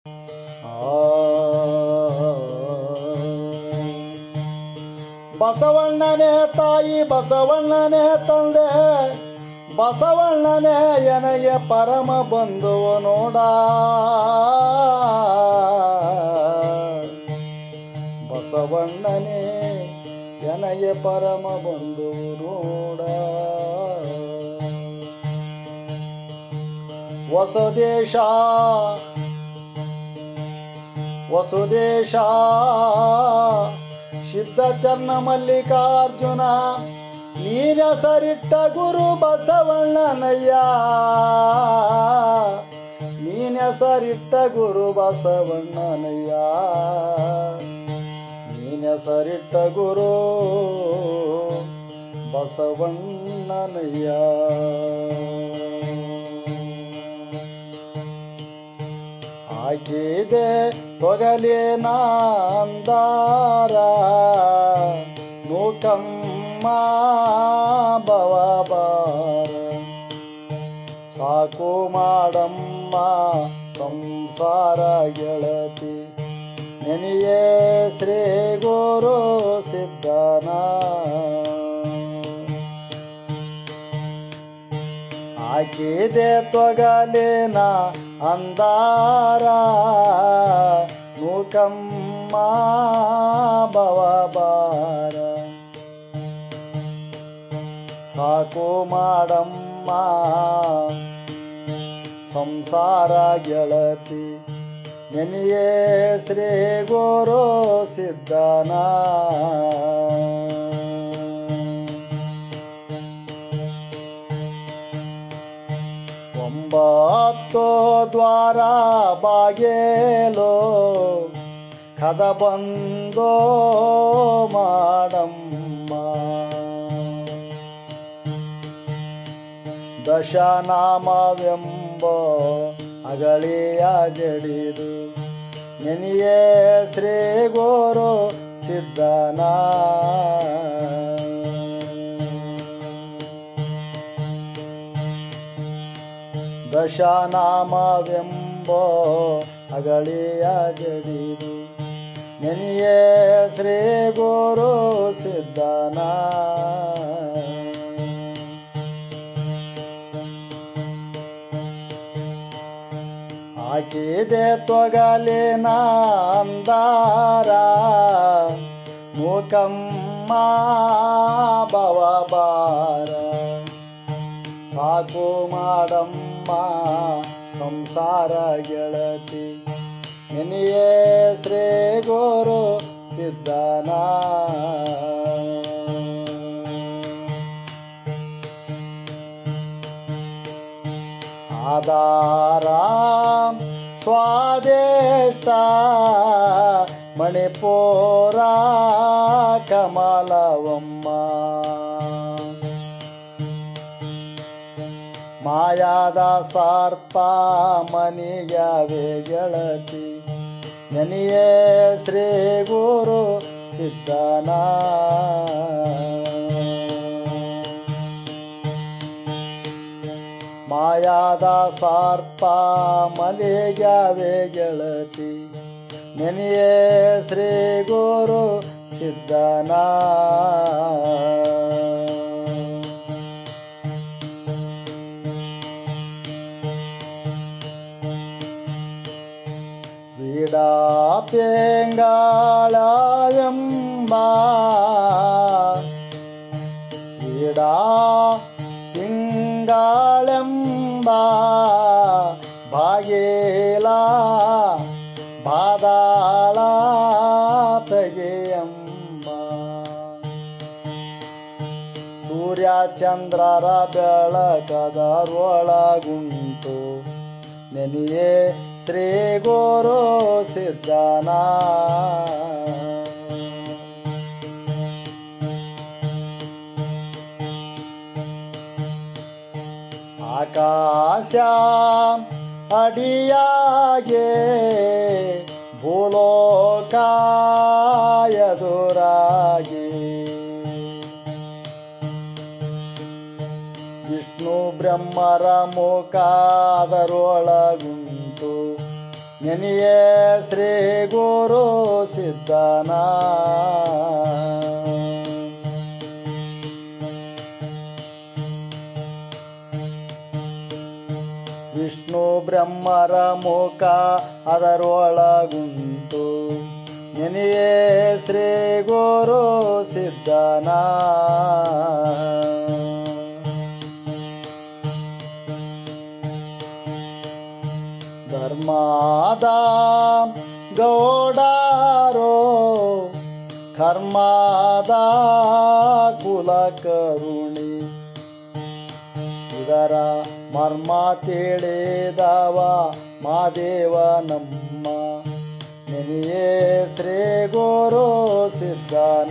ಬಸವಣ್ಣನೇ ತಾಯಿ ಬಸವಣ್ಣನೇ ತಂದೆ ಬಸವಣ್ಣನೇ ಎನಗೆ ಪರಮ ಬಂಧುವು ನೋಡ ಬಸವಣ್ಣನೇ ಎನಗೆ ಪರಮ ಬಂಧುವು ನೋಡ ವಸುದೇಶ ವಸುದೇಶ ಸಿದ್ಧ ಚನ್ನ ಮಲ್ಲಿಕಾರ್ಜುನ ನೀನ ಸರಿಟ್ಟ ಗುರು ಬಸವಣ್ಣನಯ್ಯ ನೀನ ಸರಿಟ್ಟ ಗುರು ಬಸವಣ್ಣನಯ್ಯ ನೀನ ಸರಿಟ್ಟ ಗುರು ಬಸವಣ್ಣನಯ್ಯ ಆಗಿದೆ ತೊಗಲಿನ ಅಂದಾರ ನೂಕಮ್ಮ ಬವಬಾರ ಸಾಕು ಮಾಡಮ್ಮ ಸಂಸಾರ ಗೆಳತಿ ನೆನೆಯೇ ಶ್ರೀ ಗುರು ಸಿದ್ಧನ ಹಾಕಿದೆ ತೊಗಲಿನ ಅಂದಾರ ನೂಕಮ್ಮ ಬವಬಾರ ಸಾಕು ಮಾಡಮ್ಮ ಸಂಸಾರ ಗೆಳತಿ ನೆನೆಯೇ ಶ್ರೀ ಗುರು ಸಿದ್ಧನ ಒಂಬತ್ತು ದ್ವಾರ ಬಾಗೇಲೋ ಕದ ಬಂದೋ ಮಾಡಮ್ಮ ದಶನಾಮವೆಂಬ ಅಗಳಿಯ ಜಡಿದು ನೆನೆಯೇ ಶ್ರೀ ಗುರು ಸಿದ್ಧನ ದಶನಾಮವೆಂಬ ಅಗಳಿಯ ಜಡಿದು ನೆನೆಯೇ ಶ್ರೀ ಗುರು ಸಿದ್ಧನ ಹಾಕಿದೆ ತೊಗಲಿನ ಅಂದಾರ ಮೂಕಮ್ಮ ಬವಬಾರ ಸಾಕು ಮಾಡಮ್ಮ ಸಂಸಾರ ಗೆಳತಿ ನೆನೆಯೇ ಶ್ರೀ ಗುರು ಸಿದ್ಧನ ಆಧಾರ ಸ್ವಾದಿಷ್ಟ ಮಣಿಪುರ ಕಮಲವಮ್ಮ ಮಾಯಾದ ಸರ್ಪ ಮನಿಯವೆ ಗೆಳತಿ ನೆನೆಯೇ ಶ್ರೀ ಗುರು ಸಿದ್ಧನ ಮಾಯಾದ ಸರ್ಪ ಮಲಿಗ್ಯಾವೆ ಗೆಳತಿ ನೆನೆಯೇ ಶ್ರೀ ಗುರು ಸಿದ್ಧನ ವಿಡಾ ಪೆಂಗಾಳವೆಂಬ ವಿಡಾ ತಿಂಗಾಳೆಂಬ ಬಾಗೇಲ ಬಾದಾಳ ತೆಗೆಯಂಬ ಸೂರ್ಯ ಚಂದ್ರರ ಬೆಳಕದರೊಳಗುಂಟು ನೆನೆಯೇ ಶ್ರೀ ಗುರು ಸಿದ್ಧನ ಆಕಾಶ ಅಡಿಯಾಗೆ ಭೂಲೋಕ ಎದುರಾಗಿ ವಿಷ್ಣು ಬ್ರಹ್ಮರ ಮುಖಾದರೊಳಗುಂಟು ನೆನೆಯೇ ಶ್ರೀ ಗುರು ಸಿದ್ಧನ ವಿಷ್ಣು ಬ್ರಹ್ಮರ ಮುಖ ಅದರೊಳಗುಂಟು ನೆನೆಯೇ ಶ್ರೀ ಗುರು ಸಿದ್ಧನ ಧರ್ಮಾದ ಗೌಡಾರೋ ಕರ್ಮಾದ ಕುಲ ಕರುಣಿ ಇದರ ಮರ್ಮ ತಿಳಿದವ ಮಾದೇವ ನಮ್ಮ ನೆನೆಯೇ ಶ್ರೀ ಗುರು ಸಿದ್ಧನ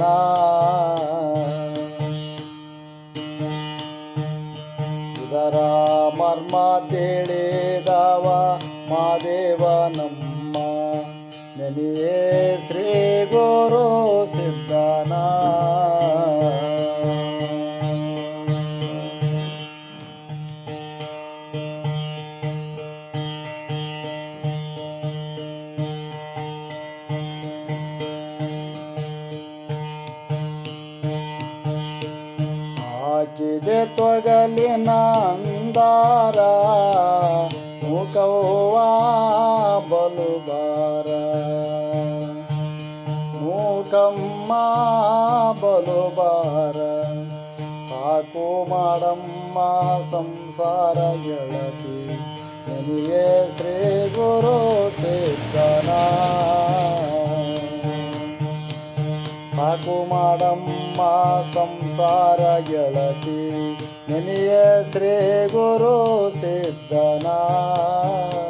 ಇದರ ಮರ್ಮ ತಿಳಿದವ ಮಾದೇವ ನಮ್ಮ ನೆನೆಯೇ ಶ್ರೀ ಗುರು ಸಿದ್ಧನ ಹಾಕಿದೆ ತೊಗಲಿನ ಅಂದಾರ ಮುಖವ್ವ ಬಲುಬಾರ ಮೂಕಮ್ಮ ಬಲುಬಾರ ಸಾಕು ಮಾಡಮ್ಮ ಸಂಸಾರ ಗೆಳತಿ ನನಗೆ ಶ್ರೀ ಗುರು ಸಿದ್ಧನ ಸಾಕು ಮಾಡಮ್ಮ ಸಂಸಾರ ಗೆಳತಿ ನೆನೆಯ ಶ್ರೀ ಗುರು ಸಿದ್ಧನ